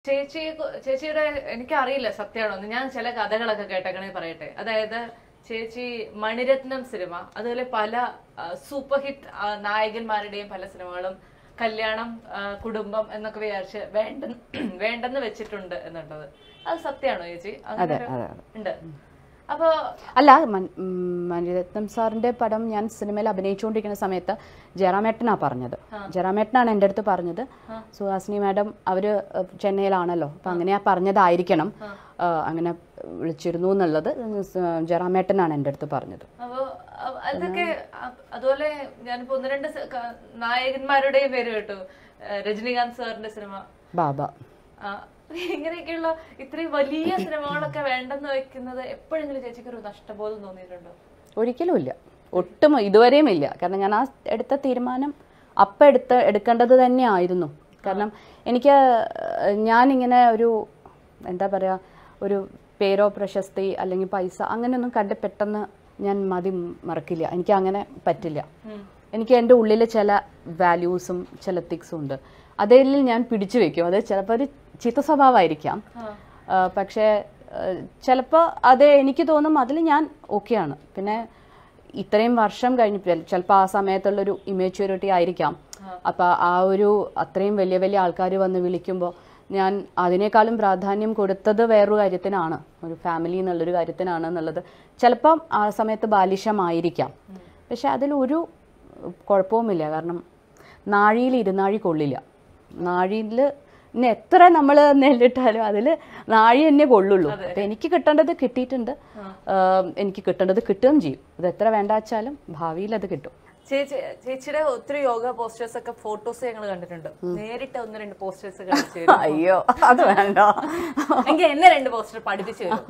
ചേച്ചിയെ കു- ചേച്ചിയുടെ എനിക്കറിയില്ല സത്യമാണോ ഞാൻ ചില കഥകളൊക്കെ കേട്ടേക്കണേ പറയട്ടെ അതായത് ചേച്ചി മണിരത്നം സിനിമ അതുപോലെ പല സൂപ്പർ ഹിറ്റ് നായകന്മാരുടെയും പല സിനിമകളും കല്യാണം ആ, കുടുംബം എന്നൊക്കെ വിചാരിച്ച് വേണ്ട വേണ്ടെന്ന് വെച്ചിട്ടുണ്ട് എന്നുള്ളത് അത് സത്യമാണോ ചേച്ചി അങ്ങനെ ഒരു- അതെ, അതെ. ഉണ്ട് അപ്പൊ അല്ല മൻ- ഉം, മണിരത്നം സാറിന്റെ പടം ഞാൻ സിനിമയിൽ അഭിനയിച്ചുകൊണ്ടിരിക്കുന്ന സമയത്ത് ജയറാമേട്ടനാ പറഞ്ഞത് ജയറാമേട്ടനാണ് എൻ്റെ അടുത്ത് പറഞ്ഞത് സുഹാസിനി മാഡം അവര് ഏഹ്, ചെന്നൈയിലാണല്ലോ അപ്പൊ അങ്ങനെയാ പറഞ്ഞതായിരിക്കണം ഏഹ്, അങ്ങനെ വിളിച്ചിരുന്നു എന്നുള്ളത് ജയറാമേട്ടനാണ് എൻ്റെ അടുത്ത് പറഞ്ഞത് അപ്പൊ അ- അതൊക്കെ അ- അതുപോലെ ഞാനിപ്പോ ഒന്ന് രണ്ട് സ- ക- നായകന്മാരുടെയും പേര് കേട്ടു ഏ, രജനീകാന്ത് സാറിന്റെ സിനിമ ബാബ ആ, ഇങ്ങനെയൊക്കെയുള്ള ഇത്രയും വലിയ സിനിമകളൊക്കെ വേണ്ടെന്ന് വെക്കുന്നത് എപ്പോഴെങ്കിലും ചേച്ചിക്ക് ഒരു നഷ്ടബോധം തോന്നിയിട്ടുണ്ടോ ഒരിക്കലും ഇല്ല ഒട്ടും ഇതുവരെയും ഇല്ല കാരണം ഞാൻ ആ എടുത്ത തീരുമാനം അപ്പം എടുത്ത് എടുക്കേണ്ടത് തന്നെ ആയിരുന്നു കാരണം എനിക്ക് ഏഹ്, ഞാനിങ്ങനെ ഒരു എന്താ പറയുക ഒരു പേരോ പ്രശസ്തി അല്ലെങ്കിൽ പൈസ അങ്ങനെയൊന്നും കണ്ട് പെട്ടെന്ന് ഞാൻ മതി മറക്കില്ല എനിക്ക് അങ്ങനെ പറ്റില്ല എനിക്ക് എൻ്റെ ഉള്ളിൽ ചില വാല്യൂസും ചില തിക്സും ഉണ്ട് അതിൽ ഞാൻ പിടിച്ചു വെക്കും അത് ചിലപ്പോൾ ഒരു ചീത്ത സ്വഭാവമായിരിക്കാം ആ, പക്ഷേ ചിലപ്പോൾ അത് എനിക്ക് തോന്നും അതിൽ ഞാൻ ഓക്കെയാണ് പിന്നെ ഇത്രയും വർഷം കഴിഞ്ഞ് ചിലപ്പോൾ ആ സമയത്തുള്ളൊരു ഇമേച്യൂരിറ്റി ആയിരിക്കാം അപ്പം ആ ഒരു അത്രയും വലിയ വലിയ ആൾക്കാർ വന്ന് വിളിക്കുമ്പോൾ ഞാൻ അതിനേക്കാളും പ്രാധാന്യം കൊടുത്തത് വേറൊരു കാര്യത്തിനാണ് ഒരു ഫാമിലി എന്നുള്ളൊരു കാര്യത്തിനാണ് എന്നുള്ളത് ചിലപ്പം ആ സമയത്ത് ബാലിശമായിരിക്കാം പക്ഷെ അതിലൊരു കുഴപ്പവുമില്ല കാരണം നാഴിയിൽ ഇരുനാഴി കൊള്ളില്ല നാഴിയിൽ ഇനി എത്ര നമ്മൾ നെല്ലിട്ടാലും അതിൽ നാഴി തന്നെ കൊള്ളുള്ളൂ അപ്പൊ എനിക്ക് കിട്ടേണ്ടത് കിട്ടിയിട്ടുണ്ട് ആം, എനിക്ക് കിട്ടേണ്ടത് കിട്ടുകയും ചെയ്യും അത് എത്ര വേണ്ട വെച്ചാലും ഭാവിയിൽ അത് കിട്ടും ചേച്ചി ചേച്ചിയുടെ ഒത്തിരി യോഗ പോസ്റ്റേഴ്സ് ഒക്കെ ഫോട്ടോസ് ഞങ്ങൾ കണ്ടിട്ടുണ്ട് നേരിട്ട് ഒന്ന് രണ്ട് പോസ്റ്റേഴ്സ് കാണിച്ചു തരും അയ്യോ അത് വേണ്ട എങ്കിൽ എന്നെ രണ്ട് പോസ്റ്റർ പഠിപ്പിച്ചു തരും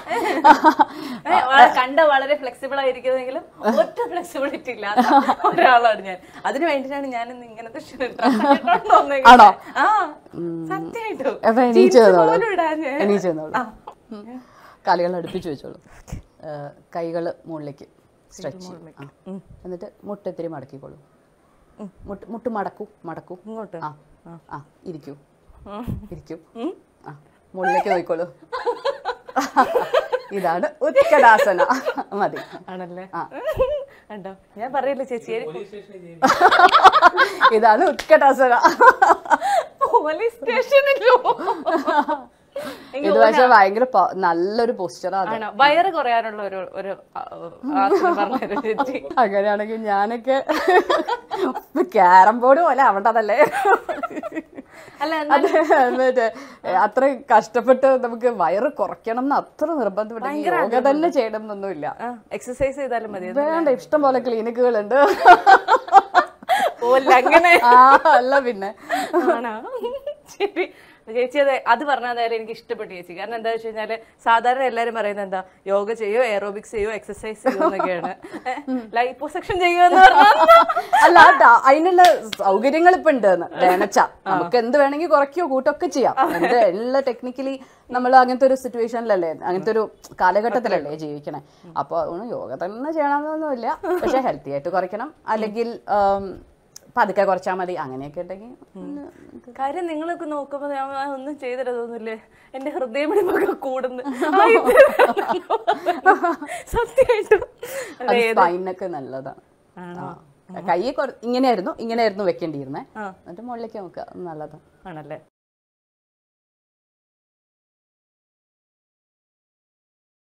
ഏ, വളരെ- കണ്ട വളരെ ഫ്ലെക്സിബിൾ ആയിരിക്കുന്നെങ്കിലും ഒറ്റ ഫ്ലെക്സിബിലിറ്റി ഇല്ലാത്ത ഒരാളാണ് ഞാൻ അതിന് വേണ്ടിയിട്ടാണ് ഞാൻ ഇന്ന് ഇങ്ങനത്തെ dress ഇട്ടോണ്ട് വന്നേക്കുന്നത്. ആണോ? ആ സത്യമായിട്ടും അപ്പൊ എണീച്ച് Jeans വന്നോളൂ. പോലും ഇടാഞ്ഞ്. എണീച്ച് വന്നോളൂ കാലുകൾ അടുപ്പിച്ച് വെച്ചോളൂ കൈകൾ മുകളിലേക്ക് സ്ട്രെച്ച് ചെയ്യും ആ. എന്നിട്ട് മുട്ടിത്തിരി മടക്കിക്കോളൂ മുട്ട് മുട്ട് മടക്കൂ മടക്കൂ ഇങ്ങോട്ട് ആ ആ ഇരിക്കൂ ഇരിക്കൂ ആ മുകളിലേക്ക് നോക്കിക്കോളൂ ഇതാണ് ഉത്കടാസന മതി ആണല്ലേ ആ. കണ്ടോ ഞാൻ പറയില്ല ചേച്ചി ഇതാണ് ഉത്കടാസന പോലീസ് സ്റ്റേഷനിലോ ഇത് പക്ഷെ ഭയങ്കര പ- നല്ലൊരു പോസ്റ്ററാണ് ആണോ വയറ് കുറയാനുള്ള ഒരു ഒരു ആ, ആസനം പറഞ്ഞുതരൂ ചേച്ചി അങ്ങനെയാണെങ്കിൽ ഞാനൊക്കെ ക്യാരം ബോർഡ് പോലെ ആവണ്ടതല്ലേ അല്ല അത് മറ്റേ അത്രയും കഷ്ടപ്പെട്ട് നമുക്ക് വയറ് കുറയ്ക്കണം എന്ന് അത്ര നിർബന്ധപ്പെട്ട യോഗ തന്നെ ചെയ്യണം എന്നൊന്നുമില്ല എക്സസൈസ് ചെയ്താലും മതി വേണ്ട ഇഷ്ടം പോലെ ക്ലിനിക്കുകളുണ്ട് ഓല്ല അങ്ങനെ ആ അല്ല പിന്നെ ആണോ ശരി ചേച്ചി അത് അത് പറഞ്ഞാൽ എനിക്ക് ഇഷ്ടപ്പെട്ടു ചേച്ചി കാരണം എന്താ വെച്ച് കഴിഞ്ഞാല് സാധാരണ എല്ലാരും പറയുന്നത് എന്താ യോഗ ചെയ്യോ എയറോബിക്സ് ചെയ്യോ എക്സസൈസ് ചെയ്യോ എന്നൊക്കെയാണ് ലൈപ്പോ സെക്ഷൻ ചെയ്യോ എന്ന് പറഞ്ഞാൽ അല്ല ഡ- അതിനുള്ള സൗകര്യങ്ങൾ ഇപ്പൊ ഉണ്ട് വേണച്ച നമുക്ക് എന്ത് വേണമെങ്കിൽ കുറയ്ക്കോ കൂട്ടൊക്കെ ചെയ്യാം എന്ത് എല്ലാ ടെക്നിക്കലി നമ്മൾ അങ്ങനത്തെ ഒരു സിറ്റുവേഷനിലല്ലേ അങ്ങനത്തെ ഒരു കാലഘട്ടത്തിലല്ലേ ജീവിക്കണേ അപ്പൊ അതുകൊണ്ട് യോഗ തന്നെ ചെയ്യണമെന്നൊന്നുമില്ല പക്ഷെ ഹെൽത്തി ആയിട്ട് കുറയ്ക്കണം അല്ലെങ്കിൽ ആം, പതുക്കെ കുറച്ചാൽ മതി അങ്ങനെയൊക്കെ ഉണ്ടെങ്കിൽ ഒന്ന് കാര്യം നിങ്ങളൊക്കെ നോക്കുമ്പോ ഞാൻ ആ ഒന്നും ചെയ്തിട്ട് തോന്നില്ലേ എന്റെ ഹൃദയമിടിപ്പൊക്കെ കൂടുന്നു സത്യമായിട്ടും അത് സ്പൈനൊക്കെ നല്ലതാണ് ആ. കൈ കുറ- ഇങ്ങനെയായിരുന്നു ഇങ്ങനെയായിരുന്നു വെക്കേണ്ടിയിരുന്നേ എന്നിട്ട് മുകളിലേക്ക് നോക്കുക അത് നല്ലതാണ് ആണല്ലേ